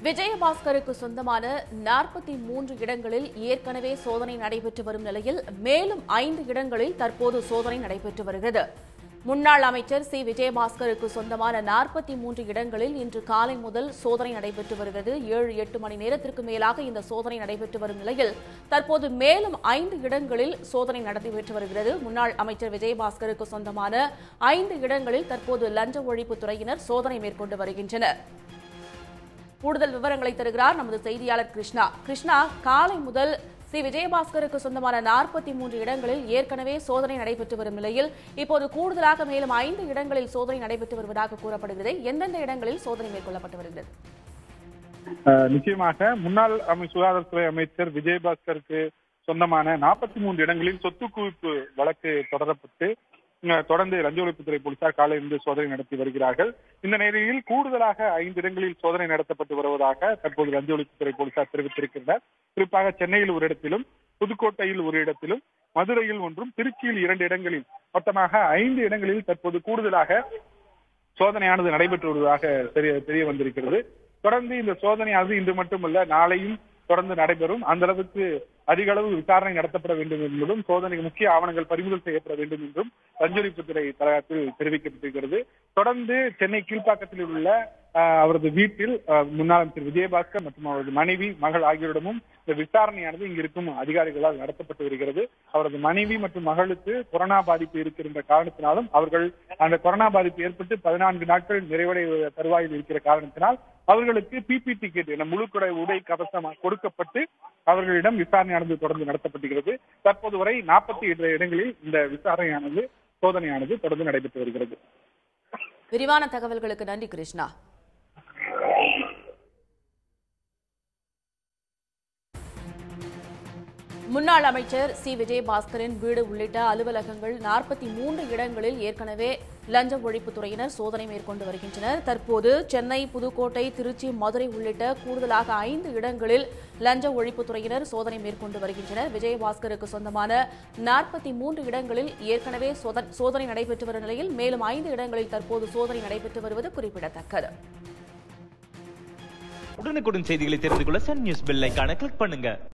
விஜயபாஸ்கருக்கு சொந்தமான நாற்பத்தி மூன்று இடங்களில் ஏற்கனவே சோதனை நடைபெற்று வரும் நிலையில் மேலும் ஐந்து இடங்களில் தற்போது சோதனை நடைபெற்று வருகிறது முன்னாள் அமைச்சர் சி விஜயபாஸ்கருக்கு சொந்தமான நாற்பத்தி மூன்று இடங்களில் இன்று காலை முதல் சோதனை நடைபெற்று வருகிறது ஏழு எட்டு மணி நேரத்திற்கு மேலாக இந்த சோதனை நடைபெற்று வரும் நிலையில் தற்போது மேலும் ஐந்து இடங்களில் சோதனை நடைபெற்று வருகிறது முன்னாள் அமைச்சர் விஜயபாஸ்கருக்கு சொந்தமான ஐந்து இடங்களில் தற்போது லஞ்ச ஒழிப்புத் துறையினர் சோதனை மேற்கொண்டு வருகின்றனர் கூடுதல் விவரங்களை தருகிறார் நமது செய்தியாளர் கிருஷ்ணா கிருஷ்ணா காலை முதல் சி விஜயபாஸ்கருக்கு சொந்தமான நாற்பத்தி மூன்று இடங்களில் ஏற்கனவே சோதனை நடைபெற்று வரும் நிலையில் இப்போது கூடுதலாக மேலும் ஐந்து இடங்களில் சோதனை நடைபெற்று வருவதாக கூறப்படுகிறது எந்தெந்த இடங்களில் சோதனை மேற்கொள்ளப்பட்டு வருகிறது அஹ் நிச்சயமாக முன்னாள் அமை சுகாதாரத்துறை அமைச்சர் விஜயபாஸ்கருக்கு சொந்தமான நாற்பத்தி மூன்று இடங்களில் சொத்து குவிப்பு வழக்கு தொடரப்பட்டு அஹ் தொடர்ந்து லஞ்ச ஒழிப்புத்துறை போலீசார் காலையிலிருந்து சோதனை நடத்தி வருகிறார்கள் இந்த நிலையில் கூடுதலாக ஐந்து இடங்களில் சோதனை நடத்தப்பட்டு வருவதாக தற்போது லஞ்ச ஒழிப்புத்துறை போலீசார் தெரிவித்திருக்கின்றனர் குறிப்பாக சென்னையில் ஒரு இடத்திலும் புதுக்கோட்டையில் ஒரு இடத்திலும் மதுரையில் ஒன்றும் திருச்சியில் இரண்டு இடங்களில் மொத்தமாக ஐந்து இடங்களில் தற்போது கூடுதலாக சோதனையானது நடைபெற்று வருவதாக தெரிய தெரிய வந்திருக்கிறது தொடர்ந்து இந்த சோதனையானது இன்று மட்டுமல்ல நாளையும் தொடர்ந்து நடைபெறும் அந்த அளவுக்கு அதிக அளவு விசாரணை நடத்தப்பட வேண்டும் என்பதும் சோதனை முக்கிய ஆவணங்கள் பறிமுதல் செய்யப்பட வேண்டும் என்றும் லஞ்சொழிப்புத்துறை தரப்பில் தெரிவிக்கப்பட்டிருக்கிறது தொடர்ந்து சென்னை கீழ்ப்பாக்கத்தில் உள்ள ஆஹ், அவரது வீட்டில் ஆஹ், முன்னாள் அமைச்சர் விஜயபாஸ்கர் மற்றும் அவரது மனைவி மகள் ஆகியோரிடமும் இந்த விசாரணையானது இங்கு இருக்கும் அதிகாரிகளால் நடத்தப்பட்டு வருகிறது அவரது மனைவி மற்றும் மகளுக்கு கொரோனா பாதிப்பு இருக்கின்ற காரணத்தினாலும் அவர்கள் அந்த கொரோனா பாதிப்பு ஏற்பட்டு பதினான்கு நாட்கள் நிறைவடைய தருவாயில் இருக்கிற காரணத்தினால் அவர்களுக்கு பிபி கிட் என முழு குடை உடை கவசம் கொடுக்கப்பட்டு அவர்களிடம் விசாரணையானது தொடர்ந்து நடத்தப்பட்டுகிறது தற்போது வரை நாற்பத்தி எட்டு இடங்களில் இந்த விசாரணையானது சோதனையானது தொடர்ந்து நடைபெற்று வருகிறது விரிவான தகவல்களுக்கு நன்றி கிருஷ்ணா முன்னாள் அமைச்சர் சி விஜயபாஸ்கரின் வீடு உள்ளிட்ட அலுவலகங்கள் நாற்பத்தி மூன்று இடங்களில் ஏற்கனவே லஞ்ச ஒழிப்புத்துறையினர் சோதனை மேற்கொண்டு வருகின்றனர் தற்போது சென்னை புதுக்கோட்டை திருச்சி மதுரை உள்ளிட்ட கூடுதலாக ஐந்து இடங்களில் லஞ்ச ஒழிப்புத்துறையினர் சோதனை மேற்கொண்டு வருகின்றனர் விஜயபாஸ்கருக்கு சொந்தமான நாற்பத்தி மூன்று இடங்களில் ஏற்கனவே சோத- சோதனை நடைபெற்று வரும் நிலையில் மேலும் ஐந்து இடங்களில் தற்போது சோதனை நடைபெற்று வருவது குறிப்பிடத்தக்கது உடனுக்குடன் செய்திகளை தெரிந்து கொள்ள சன் நியூஸ் பெல் ஐகானை கிளிக் பண்ணுங்க